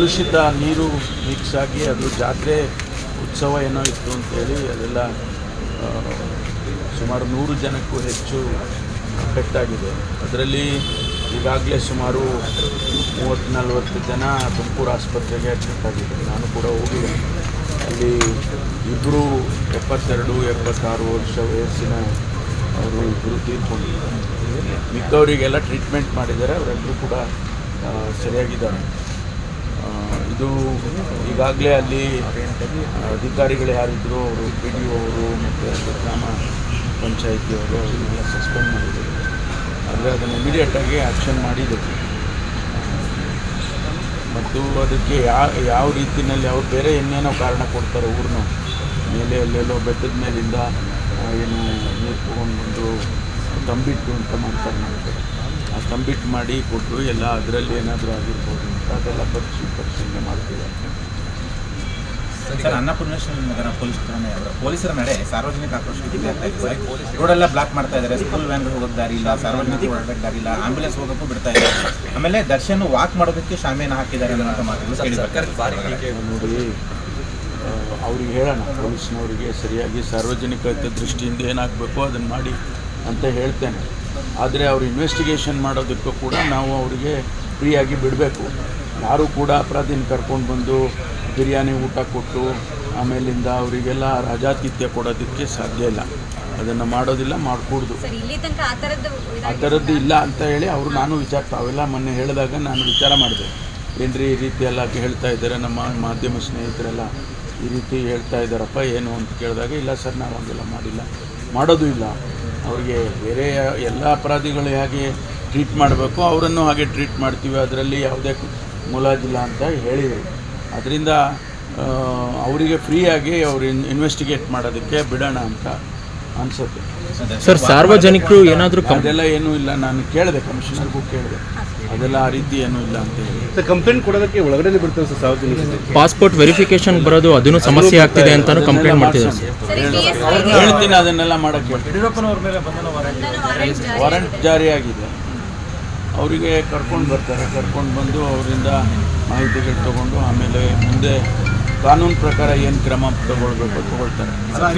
ಕಲುಷಿತ ನೀರು ಮಿಕ್ಸ್ ಆಗಿ ಅದು ಜಾತ್ರೆ ಉತ್ಸವ ಏನೋ ಇತ್ತು ಅಂತೇಳಿ ಅದೆಲ್ಲ ಆ, ಸುಮಾರು ನೂರು ಜನಕ್ಕೂ ಹೆಚ್ಚು ಅಫೆಕ್ಟ್ ಆಗಿದೆ ಅದರಲ್ಲಿ ಈಗಾಗಲೇ ಸುಮಾರು ಮೂವತ್ತು ನಲವತ್ತು ಜನ ತುಮಕೂರು ಆಸ್ಪತ್ರೆಗೆ ಅಡ್ಮಿಟ್ ಆಗಿದ್ದಾರೆ ನಾನು ಕೂಡ ಹೋಗಿದ್ದೆ ಅಲ್ಲಿ ಇಬ್ಬರು ಎಪ್ಪತ್ತೆರಡು ಎಪ್ಪತ್ತಾರು ವರ್ಷ ವಯಸ್ಸಿನ ಅವರು ಇಬ್ಬರು ತೀರ್ಕೊಂಡಿದ್ದಾರೆ ಮಿಕ್ಕವರಿಗೆಲ್ಲ ಟ್ರೀಟ್ಮೆಂಟ್ ಮಾಡಿದ್ದಾರೆ ಅವರೆಲ್ಲರೂ ಕೂಡ ಆ, ಸರಿಯಾಗಿದ್ದಾರೆ ಆ, ಇದು ಈಗಾಗಲೇ ಅಲ್ಲಿ ಅಧಿಕಾರಿಗಳು ಯಾರಿದ್ರು ಅವರು ಪಿ ಡಿ ಒ ಅವರು ಮತ್ತು ಗ್ರಾಮ ಪಂಚಾಯಿತಿಯವರು ಅವರನ್ನೆಲ್ಲ ಸಸ್ಪೆಂಡ್ ಮಾಡಿದ್ದಾರೆ ಆದರೆ ಅದನ್ನು ಇಮಿಡಿಯೇಟಾಗಿ ಆ್ಯಕ್ಷನ್ ಮಾಡಿದ್ದಕ್ಕೆ ಮತ್ತು ಅದಕ್ಕೆ ಯಾವ ಯಾವ ರೀತಿಯಲ್ಲಿ ಅವ್ರು ಬೇರೆ ಇನ್ನೇನೋ ಕಾರಣ ಕೊಡ್ತಾರೆ ಊರನ್ನ ಮೇಲೆ ಅಲ್ಲೆಲ್ಲೋ ಬೆಟ್ಟದ ಮೇಲಿಂದ ಆ, ಏನು ನೀರು ತೊಗೊಂಡು ಬಂದು ತಂಬಿಟ್ಟು ಅಂತ ಮಾಡ್ತಾರೆ ಮಾಡ್ತಾರೆ ಆ ತಂಬಿಟ್ಟು ಮಾಡಿ ಕೊಟ್ಟರು ಎಲ್ಲ ಅದರಲ್ಲಿ ಏನಾದರೂ ಆಗಿರ್ಬೋದು ಅಂತ ಅದೆಲ್ಲ ಪರಿಶೀಲ ಪರಿಶೀಲನೆ ಮಾಡ್ತಿದ್ದಾರೆ ಸರ್ ಅನ್ನಪೂರ್ಣೇಶ್ವರ ನಗರ ಪೊಲೀಸ್ ಠಾಣೆ ಅವರ ಪೊಲೀಸರ ನಡೆ ಸಾರ್ವಜನಿಕ ಆಕ್ರೋಶಕ್ಕೆ ಆಗ್ತಾ ಇದೆ ಸರ್ ರೋಡೆಲ್ಲ ಬ್ಲಾಕ್ ಮಾಡ್ತಾ ಇದ್ದಾರೆ ಸ್ಕೂಲ್ ವ್ಯಾನ್ಗಳು ಹೋಗೋಕೆ ದಾರಿ ಇಲ್ಲ ಸಾರ್ವಜನಿಕರು ಓಡಾಡಕ್ಕೆ ದಾರಿ ಇಲ್ಲ ಆಂಬುಲೆನ್ಸ್ ಹೋಗೋಕ್ಕೂ ಬಿಡ್ತಾ ಇಲ್ಲ ಆಮೇಲೆ ದರ್ಶನ್ ವಾಕ್ ಮಾಡೋದಕ್ಕೆ ಶಾಮಿಯಾನ ಹಾಕಿದ್ದಾರೆ ಅನ್ನೋ ಮಾತುಗಳು ಕೇಳಿದ್ದಾರೆ ನೋಡಿ ಆ, ಅವ್ರಿಗೆ ಹೇಳೋಣ ಪೊಲೀಸ್ನವರಿಗೆ ಸರಿಯಾಗಿ ಸಾರ್ವಜನಿಕ ಹಿತ ದೃಷ್ಟಿಯಿಂದ ಏನಾಗಬೇಕು ಅದನ್ನು ಮಾಡಿ ಅಂತ ಹೇಳ್ತೇನೆ ಆದರೆ ಅವ್ರು ಇನ್ವೆಸ್ಟಿಗೇಷನ್ ಮಾಡೋದಕ್ಕೂ ಕೂಡ ನಾವು ಅವರಿಗೆ ಫ್ರೀಯಾಗಿ ಬಿಡಬೇಕು ಯಾರೂ ಕೂಡ ಅಪರಾಧಿನ ಕರ್ಕೊಂಡು ಬಂದು ಬಿರಿಯಾನಿ ಊಟ ಕೊಟ್ಟು ಆಮೇಲಿಂದ ಅವರಿಗೆಲ್ಲ ರಾಜಾತಿಥ್ಯ ಕೊಡೋದಕ್ಕೆ ಸಾಧ್ಯ ಇಲ್ಲ ಅದನ್ನು ಮಾಡೋದಿಲ್ಲ ಮಾಡಿಕೊಡ್ದು ಸರ್ ಇಲ್ಲಿ ತನಕ ಆ ಥರದ್ದು ಆ ಥರದ್ದು ಇಲ್ಲ ಅಂತ ಹೇಳಿ ಅವರು ನಾನು ವಿಚಾರ ತಾವೆಲ್ಲ ಮೊನ್ನೆ ಹೇಳಿದಾಗ ನಾನು ವಿಚಾರ ಮಾಡಿದೆ ಏನ್ರಿ ಈ ರೀತಿ ಎಲ್ಲ ಹೇಳ್ತಾ ಇದ್ದಾರೆ ನಮ್ಮ ಮಾಧ್ಯಮ ಸ್ನೇಹಿತರೆಲ್ಲ ಈ ರೀತಿ ಹೇಳ್ತಾ ಇದ್ದಾರಪ್ಪ ಏನು ಅಂತ ಕೇಳಿದಾಗ ಇಲ್ಲ ಸರ್ ನಾವು ಹಂಗೆಲ್ಲ ಮಾಡಿಲ್ಲ ಮಾಡೋದು ಇಲ್ಲ ಅವ್ರಿಗೆ ಬೇರೆ ಎಲ್ಲ ಅಪರಾಧಿಗಳು ಹೇಗೆ ಟ್ರೀಟ್ ಮಾಡಬೇಕು ಅವರನ್ನು ಹಾಗೆ ಟ್ರೀಟ್ ಮಾಡ್ತೀವಿ ಅದರಲ್ಲಿ ಯಾವುದೇ ಮುಲಾಜಿಲ್ಲ ಅಂತ ಹೇಳಿದರು ಅದರಿಂದ ಅವರಿಗೆ ಫ್ರೀಯಾಗಿ ಅವ್ರು ಇನ್ವೆಸ್ಟಿಗೇಟ್ ಮಾಡೋದಕ್ಕೆ ಬಿಡೋಣ ಅಂತ ಅನಿಸುತ್ತೆ ಸರ್ ಸಾರ್ವಜನಿಕರು ಏನಾದರೂ ಅದೆಲ್ಲ ಏನೂ ಇಲ್ಲ ನಾನು ಕೇಳಿದೆ ಕಮಿಷನರ್ಗೂ ಕೇಳಿದೆ ಅದೆಲ್ಲ ಆ ರೀತಿ ಏನೂ ಇಲ್ಲ ಅಂತ ಹೇಳಿ ಸರ್ ಕಂಪ್ಲೇಂಟ್ ಕೊಡೋದಕ್ಕೆ ಒಳಗಡೆ ಬಿಡ್ತಾರೆ ಸರ್ ಸಾರ್ವಜನಿಕರಿಗೆ ಪಾಸ್ಪೋರ್ಟ್ ವೆರಿಫಿಕೇಶನ್ ಬರೋದು ಅದನ್ನು ಸಮಸ್ಯೆ ಆಗ್ತಿದೆ ಅಂತಾನು ಕಂಪ್ಲೇಂಟ್ ಮಾಡ್ತಿದ್ದಾರೆ ಸರ್ ಸರ್ ಈ PSI ಹೇಳ್ತೀನಿ ಅದನ್ನೆಲ್ಲ ಮಾಡಕ್ಕೆ ವಾರಂಟ್ ಜಾರಿಯಾಗಿದೆ ಅವರಿಗೆ ಕರ್ಕೊಂಡು ಬರ್ತಾರೆ ಕರ್ಕೊಂಡು ಬಂದು ಅವರಿಂದ ಮಾಹಿತಿಗಳು ತಗೊಂಡು ಆಮೇಲೆ ಮುಂದೆ ಕಾನೂನು ಪ್ರಕಾರ ಏನು ಕ್ರಮ ತಗೊಳ್ಬೇಕು ತಗೊಳ್ತಾರೆ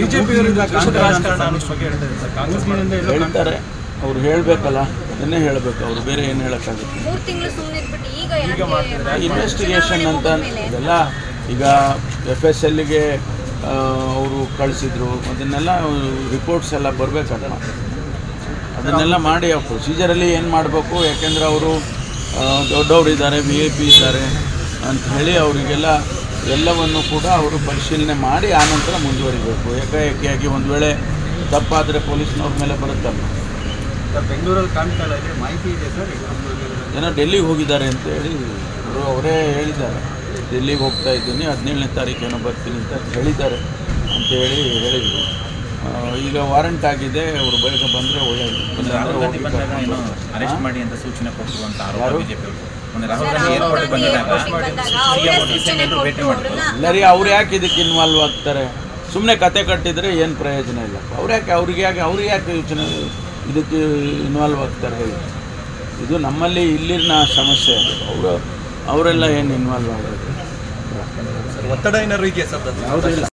ಹೇಳ್ತಾರೆ ಅವ್ರು ಹೇಳಬೇಕಲ್ಲ ಅದನ್ನೇ ಹೇಳಬೇಕು ಅವರು ಬೇರೆ ಏನು ಹೇಳೋಕ್ಕಾಗುತ್ತೆ ಮೂರು ತಿಂಗಳು ಸುಮ್ಮನೆ ಇದ್ಬಿಟ್ಟು ಈಗ ಯಾಕೆ ಇನ್ವೆಸ್ಟಿಗೇಷನ್ ಅಂತ ಇದೆಲ್ಲ ಈಗ ಎಫ್ ಎಸ್ ಎಲ್ಗೆ ಅವರು ಕಳಿಸಿದ್ರು ಅದನ್ನೆಲ್ಲ ರಿಪೋರ್ಟ್ಸ್ ಎಲ್ಲ ಬರಬೇಕಲ್ಲ ಅದನ್ನೆಲ್ಲ ಮಾಡಿ ಆ ಪ್ರೊಸೀಜರಲ್ಲಿ ಏನು ಮಾಡಬೇಕು ಯಾಕೆಂದರೆ ಅವರು ದೊಡ್ಡವರು ಇದ್ದಾರೆ ವಿ ಐ ಪಿ ಇದ್ದಾರೆ ಅಂತ ಹೇಳಿ ಅವರಿಗೆಲ್ಲ ಎಲ್ಲವನ್ನು ಕೂಡ ಅವರು ಪರಿಶೀಲನೆ ಮಾಡಿ ಆನಂತರ ಮುಂದುವರಿಬೇಕು ಏಕಾಏಕಿಯಾಗಿ ಒಂದು ವೇಳೆ ತಪ್ಪಾದರೆ ಪೊಲೀಸ್ನವ್ರ ಮೇಲೆ ಬರುತ್ತಲ್ಲ ಬೆಂಗಳೂರಲ್ಲಿ ಕಾಣ್ತಾ ಇಲ್ಲ ಇದೆ ಮಾಹಿತಿ ಇದೆ ಸರ್ ಏನೋ ಡೆಲ್ಲಿಗೆ ಹೋಗಿದ್ದಾರೆ ಅಂತ ಹೇಳಿ ಅವರು ಅವರೇ ಹೇಳಿದ್ದಾರೆ ಡೆಲ್ಲಿಗೆ ಹೋಗ್ತಾ ಇದ್ದೀನಿ ಹದಿನೇಳನೇ ತಾರೀಕೇನೋ ಬರ್ತೀನಿ ಅಂತ ಹೇಳಿದ್ದಾರೆ ಅಂತ ಹೇಳಿ ಹೇಳಿದರು ಆ, ಈಗ ವಾರಂಟ್ ಆಗಿದೆ ಅವರು ಬೇಗ ಬಂದರೆ ಒಳ್ಳೆಯದು ರಾಹುಲ್ ಗಾಂಧಿ ಹೋಗಿ ಬಂದಾಗ ಕರ್ಕೊಂಡು ಏನೋ ಬರ್ತಾರೆ. ಅರೆಸ್ಟ್ ಮಾಡಿ ಅಂತ ಸೂಚನೆ ಕೊಟ್ಟರು ಅಂತ ಆರೋಪ ಯಾರು? ಬಿಜೆಪಿ ಮೊನ್ನೆ ರಾಹುಲ್ ಸರ್, ಗಾಂಧಿ ರಾಹುಲ್ ಏರ್ಪೋರ್ಟ್ ಗಾಂಧಿ ಬಂದಾಗ ಏರ್ಪೋರ್ಟಿಗೆ ಬಂದಾಗ ಅವರೇ ಸಿಎಂ ಮೋದಿ ಸೂಚನೆ ಎಲ್ಲರೂ ಭೇಟಿ ಕೊಟ್ಟು ಮಾಡಿದ್ರು ಅವ್ರನ್ನ ಇಲ್ಲ ರೀ ಅವ್ರು ಯಾಕೆ ಇದಕ್ಕೆ ಇನ್ವಾಲ್ವ್ ಆಗ್ತಾರೆ ಸುಮ್ಮನೆ ಕತೆ ಕಟ್ಟಿದರೆ ಏನು ಪ್ರಯೋಜನ ಇಲ್ಲ ಅವ್ರು ಯಾಕೆ ಅವ್ರಿಗೆ ಯಾಕೆ ಅವ್ರಿಗೆ ಯಾಕೆ ಯೋಚನೆ ಇದಕ್ಕೆ ಇನ್ವಾಲ್ವ್ ಆಗ್ತಾರೆ ಹೇಳಿ ಇದು ನಮ್ಮಲ್ಲಿ ಇಲ್ಲಿನ ಸಮಸ್ಯೆ ಅದು ಅವರು ಅವರೆಲ್ಲ ಏನು ಇನ್ವಾಲ್ವ್ ಆಗೋದು ಒತ್ತಡ ಏನಾದ್ರು ಇದೆಯಾ ಸರ್ ಯಾವುದೂ ಇಲ್ಲ